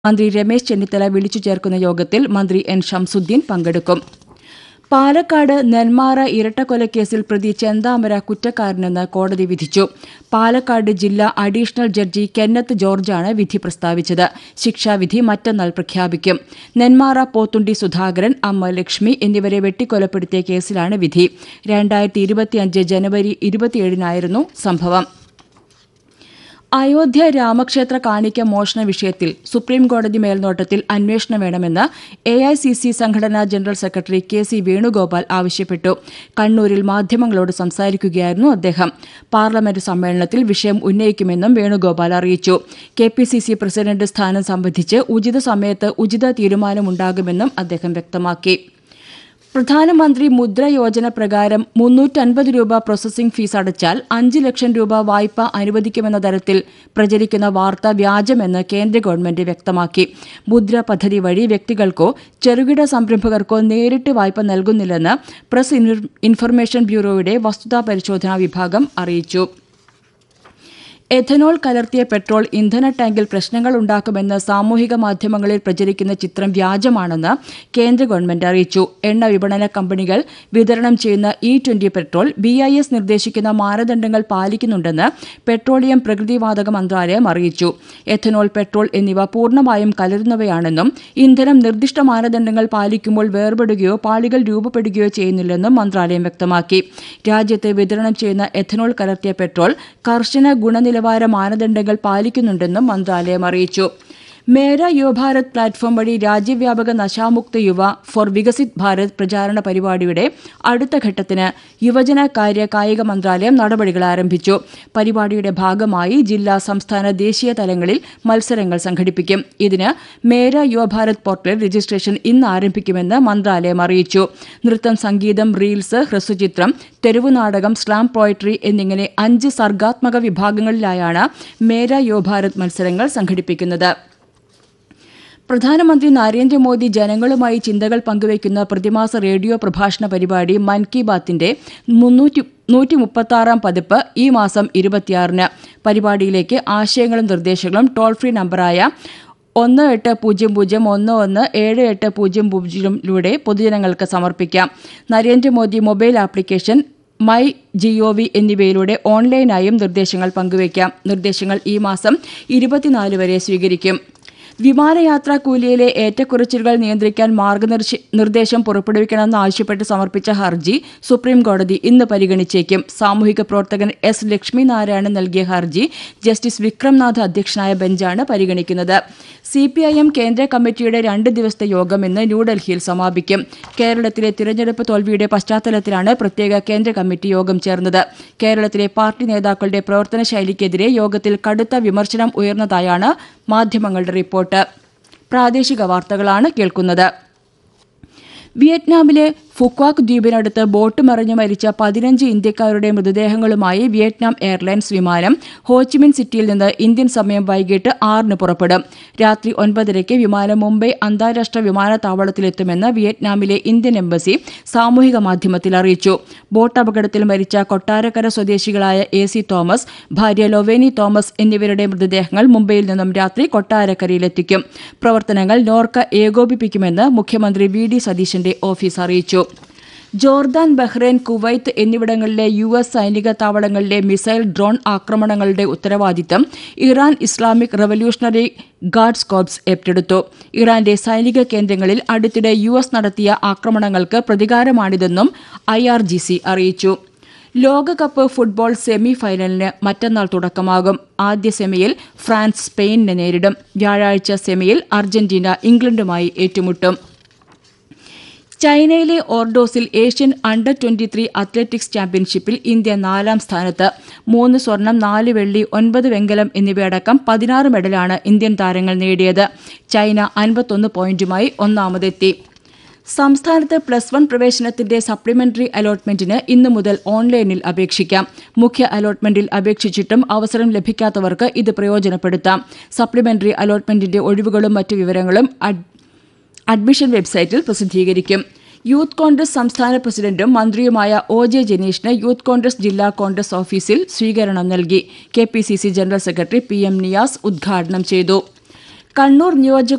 മന്ത്രി രമേശ് ചെന്നിത്തല വിളിച്ചു ചേർക്കുന്ന യോഗത്തിൽ മന്ത്രി എൻ ഷംസുദ്ദീൻ പങ്കെടുക്കും പാലക്കാട് നെന്മാറ ഇരട്ടക്കൊലക്കേസിൽ പ്രതി ചെന്താമര കുറ്റക്കാരനെന്ന് കോടതി വിധിച്ചു പാലക്കാട് ജില്ലാ അഡീഷണൽ ജഡ്ജി കെന്നത്ത് ജോർജാണ് വിധി പ്രസ്താവിച്ചത് ശിക്ഷാവിധി മറ്റന്നാൾ പ്രഖ്യാപിക്കും നെന്മാറ പോത്തുണ്ടി സുധാകരൻ അമ്മ ലക്ഷ്മി എന്നിവരെ വെട്ടിക്കൊലപ്പെടുത്തിയ കേസിലാണ് വിധി രണ്ടായിരത്തി ഇരുപത്തിയഞ്ച് ജനുവരി ഇരുപത്തിയേഴിനായിരുന്നു സംഭവം അയോധ്യ രാമക്ഷേത്ര കാണിക്ക മോഷണ വിഷയത്തിൽ സുപ്രീംകോടതി മേൽനോട്ടത്തിൽ അന്വേഷണം വേണമെന്ന് എ ഐ സി സി സംഘടനാ general secretary K C Venugopal ആവശ്യപ്പെട്ടു കണ്ണൂരിൽ മാധ്യമങ്ങളോട് സംസാരിക്കുകയായിരുന്നു അദ്ദേഹം പാർലമെന്റ് സമ്മേളനത്തിൽ വിഷയം ഉന്നയിക്കുമെന്നും വേണുഗോപാൽ അറിയിച്ചു K P C C president സ്ഥാനം സംബന്ധിച്ച് ഉചിത സമയത്ത് ഉചിത തീരുമാനമുണ്ടാകുമെന്നും അദ്ദേഹം വ്യക്തമാക്കി പ്രധാനമന്ത്രി മുദ്ര യോജന പ്രകാരം മുന്നൂറ്റൻപത് രൂപ പ്രോസസിംഗ് ഫീസ് അടച്ചാൽ അഞ്ച് ലക്ഷം രൂപ വായ്പ അനുവദിക്കുമെന്ന തരത്തിൽ പ്രചരിക്കുന്ന വാർത്ത വ്യാജമെന്ന് കേന്ദ്ര ഗവൺമെന്റ് വ്യക്തമാക്കി മുദ്ര പദ്ധതി വഴി വ്യക്തികൾക്കോ ചെറുകിട സംരംഭകർക്കോ നേരിട്ട് വായ്പ നൽകുന്നില്ലെന്ന് പ്രസ് ഇൻഫർമേഷൻ ബ്യൂറോയുടെ വസ്തുതാ പരിശോധനാ വിഭാഗം അറിയിച്ചു എഥനോൾ കലർത്തിയ പെട്രോൾ ഇന്ധന ടാങ്കിൽ പ്രശ്നങ്ങൾ ഉണ്ടാക്കുമെന്ന് സാമൂഹിക മാധ്യമങ്ങളിൽ പ്രചരിക്കുന്ന ചിത്രം വ്യാജമാണെന്ന് കേന്ദ്ര ഗവൺമെന്റ് അറിയിച്ചു എണ്ണ വിപണന കമ്പനികൾ വിതരണം ചെയ്യുന്ന E twenty petrol B I S നിർദ്ദേശിക്കുന്ന മാനദണ്ഡങ്ങൾ പാലിക്കുന്നുണ്ടെന്ന് പെട്രോളിയം പ്രകൃതിവാതക മന്ത്രാലയം അറിയിച്ചു എഥനോൾ പെട്രോൾ എന്നിവ പൂർണ്ണമായും കലരുന്നവയാണെന്നും ഇന്ധനം നിർദ്ദിഷ്ട മാനദണ്ഡങ്ങൾ പാലിക്കുമ്പോൾ വേർപെടുകയോ പാളികൾ രൂപപ്പെടുകയോ ചെയ്യുന്നില്ലെന്നും മന്ത്രാലയം വ്യക്തമാക്കി രാജ്യത്ത് വിതരണം ചെയ്യുന്ന എഥനോൾ കലർത്തിയ പെട്രോൾ കർശന ഗുണനിലവാര മാനദണ്ഡങ്ങൾ പാലിക്കുന്നുണ്ടെന്നും മന്ത്രാലയം അറിയിച്ചു മേര യുവഭാരത് പ്ലാറ്റ്ഫോം വഴി രാജ്യവ്യാപക നശാമുക്ത യുവ ഫോർ വികസിത് ഭാരത് പ്രചാരണ പരിപാടിയുടെ അടുത്ത ഘട്ടത്തിന് യുവജന കാര്യ കായിക മന്ത്രാലയം നടപടികൾ ആരംഭിച്ചു പരിപാടിയുടെ ഭാഗമായി ജില്ലാ സംസ്ഥാന ദേശീയ തലങ്ങളിൽ മത്സരങ്ങൾ സംഘടിപ്പിക്കും ഇതിന് മേര യുവഭാരത് പോർട്ടൽ രജിസ്ട്രേഷൻ ഇന്ന് ആരംഭിക്കുമെന്ന് മന്ത്രാലയം അറിയിച്ചു നൃത്തം സംഗീതം റീൽസ് ഹ്രസ്വചിത്രം തെരുവുനാടകം സ്ലാം പോയട്രി എന്നിങ്ങനെ അഞ്ച് സർഗാത്മക വിഭാഗങ്ങളിലായാണ് മേര യുവഭാരത് മത്സരങ്ങൾ സംഘടിപ്പിക്കുന്നത് പ്രധാനമന്ത്രി നരേന്ദ്രമോദി ജനങ്ങളുമായി ചിന്തകൾ പങ്കുവയ്ക്കുന്ന പ്രതിമാസ റേഡിയോ പ്രഭാഷണ പരിപാടി മൻ കി ബാത്തിന്റെ മുന്നൂറ്റി നൂറ്റി മുപ്പത്താറാം പതിപ്പ് ഈ മാസം ഇരുപത്തിയാറിന് പരിപാടിയിലേക്ക് ആശയങ്ങളും നിർദ്ദേശങ്ങളും ടോൾ ഫ്രീ നമ്പറായ ഒന്ന് എട്ട് പൂജ്യം പൂജ്യം ഒന്ന് ഒന്ന് ഏഴ് എട്ട് പൂജ്യം പൂജ്യമിലൂടെ പൊതുജനങ്ങൾക്ക് സമർപ്പിക്കാം Narendra Modi mobile application my GOV എന്നിവയിലൂടെ ഓൺലൈനായും നിർദ്ദേശങ്ങൾ പങ്കുവയ്ക്കാം നിർദ്ദേശങ്ങൾ ഈ മാസം ഇരുപത്തിനാല് വരെ സ്വീകരിക്കും വിമാനയാത്രാ കൂലിയിലെ ഏറ്റക്കുറച്ചിലുകൾ നിയന്ത്രിക്കാൻ മാർഗനിർദ്ദേശ നിർദ്ദേശം പുറപ്പെടുവിക്കണമെന്ന് ആവശ്യപ്പെട്ട് സമർപ്പിച്ച ഹർജി സുപ്രീം കോടതി ഇന്ന് പരിഗണിച്ചേക്കും സാമൂഹിക പ്രവർത്തകൻ എസ് ലക്ഷ്മിനാരായണൻ നൽകിയ ഹർജി ജസ്റ്റിസ് വിക്രംനാഥ് അധ്യക്ഷനായ ബെഞ്ചാണ് പരിഗണിക്കുന്നത് സിപിഐഎം കേന്ദ്ര കമ്മിറ്റിയുടെ രണ്ട് ദിവസത്തെ യോഗം ഇന്ന് ന്യൂഡൽഹിയിൽ സമാപിക്കും കേരളത്തിലെ തിരഞ്ഞെടുപ്പ് തോൽവിയുടെ പശ്ചാത്തലത്തിലാണ് പ്രത്യേക കേന്ദ്ര കമ്മിറ്റി യോഗം ചേർന്നത് കേരളത്തിലെ പാർട്ടി നേതാക്കളുടെ പ്രവർത്തന ശൈലിക്കെതിരെ യോഗത്തിൽ കടുത്ത വിമർശനം ഉയർന്നതായാണ് മാധ്യമങ്ങളുടെ റിപ്പോർട്ട് പ്രാദേശിക വാർത്തകളാണ് കേൾക്കുന്നത് വിയറ്റ്നാമിലെ ഫുക്വാക് ദ്വീപിനടുത്ത് ബോട്ട് മറിഞ്ഞു മരിച്ച പതിനഞ്ച് ഇന്ത്യക്കാരുടെ മൃതദേഹങ്ങളുമായി വിയറ്റ്നാം എയർലൈൻസ് വിമാനം ഹോച്ചിമിൻ സിറ്റിയിൽ നിന്ന് ഇന്ത്യൻ സമയം വൈകിട്ട് ആറിന് പുറപ്പെടും രാത്രി ഒൻപതരയ്ക്ക് വിമാനം മുംബൈ അന്താരാഷ്ട്ര വിമാനത്താവളത്തിലെത്തുമെന്ന് വിയറ്റ്നാമിലെ ഇന്ത്യൻ എംബസി സാമൂഹിക മാധ്യമത്തിൽ അറിയിച്ചു ബോട്ട് അപകടത്തിൽ മരിച്ച കൊട്ടാരക്കര സ്വദേശികളായ എ സി തോമസ് ഭാര്യ ലൊവേനി തോമസ് എന്നിവരുടെ മൃതദേഹങ്ങൾ മുംബൈയിൽ നിന്നും രാത്രി കൊട്ടാരക്കരയിലെത്തിക്കും പ്രവർത്തനങ്ങൾ നോർക്ക ഏകോപിപ്പിക്കുമെന്ന് മുഖ്യമന്ത്രി വി ഡി സതീശന്റെ ഓഫീസ് അറിയിച്ചു ജോർദാൻ ബഹ്റൈൻ കുവൈത്ത് എന്നിവിടങ്ങളിലെ യു എസ് സൈനിക താവളങ്ങളിലെ മിസൈൽ ഡ്രോൺ ആക്രമണങ്ങളുടെ ഉത്തരവാദിത്തം Iran Islamic revolutionary guards corps ഏറ്റെടുത്തു ഇറാന്റെ സൈനിക കേന്ദ്രങ്ങളിൽ അടുത്തിടെ യു എസ് നടത്തിയ ആക്രമണങ്ങൾക്ക് പ്രതികാരമാണിതെന്നും ഐ ആർ ജി സി അറിയിച്ചു ലോകകപ്പ് ഫുട്ബോൾ സെമി ഫൈനലിന് മറ്റന്നാൾ തുടക്കമാകും ആദ്യ സെമിയിൽ ഫ്രാൻസ് സ്പെയിനിനെ നേരിടും വ്യാഴാഴ്ച സെമിയിൽ അർജന്റീന ഇംഗ്ലണ്ടുമായി ഏറ്റുമുട്ടും ചൈനയിലെ ഓർഡോസിൽ Asian under twenty three athletics ചാമ്പ്യൻഷിപ്പിൽ ഇന്ത്യ നാലാം സ്ഥാനത്ത് മൂന്ന് സ്വർണം നാല് വെള്ളി ഒൻപത് വെങ്കലം എന്നിവയടക്കം പതിനാറ് മെഡലാണ് ഇന്ത്യൻ താരങ്ങൾ നേടിയത് ചൈന അൻപത്തൊന്ന് പോയിന്റുമായി ഒന്നാമതെത്തി സംസ്ഥാനത്ത് പ്ലസ് വൺ പ്രവേശനത്തിന്റെ സപ്ലിമെന്ററി അലോട്ട്മെന്റിന് ഇന്നു മുതൽ ഓൺലൈനിൽ അപേക്ഷിക്കാം മുഖ്യ അലോട്ട്മെന്റിൽ അപേക്ഷിച്ചിട്ടും അവസരം ലഭിക്കാത്തവർക്ക് ഇത് പ്രയോജനപ്പെടുത്താം സപ്ലിമെന്ററി അലോട്ട്മെന്റിന്റെ ഒഴിവുകളും മറ്റു വിവരങ്ങളും അഡ്മിഷൻ വെബ്സൈറ്റിൽ പ്രസിദ്ധീകരിക്കും യൂത്ത് കോൺഗ്രസ് സംസ്ഥാന പ്രസിഡന്റും മന്ത്രിയുമായ ഒ ജെ ജനീഷിന് യൂത്ത് കോൺഗ്രസ് ജില്ലാ കോൺഗ്രസ് ഓഫീസിൽ സ്വീകരണം നൽകി K P C C general secretary P M Niyas ഉദ്ഘാടനം ചെയ്തു കണ്ണൂർ നിയോജക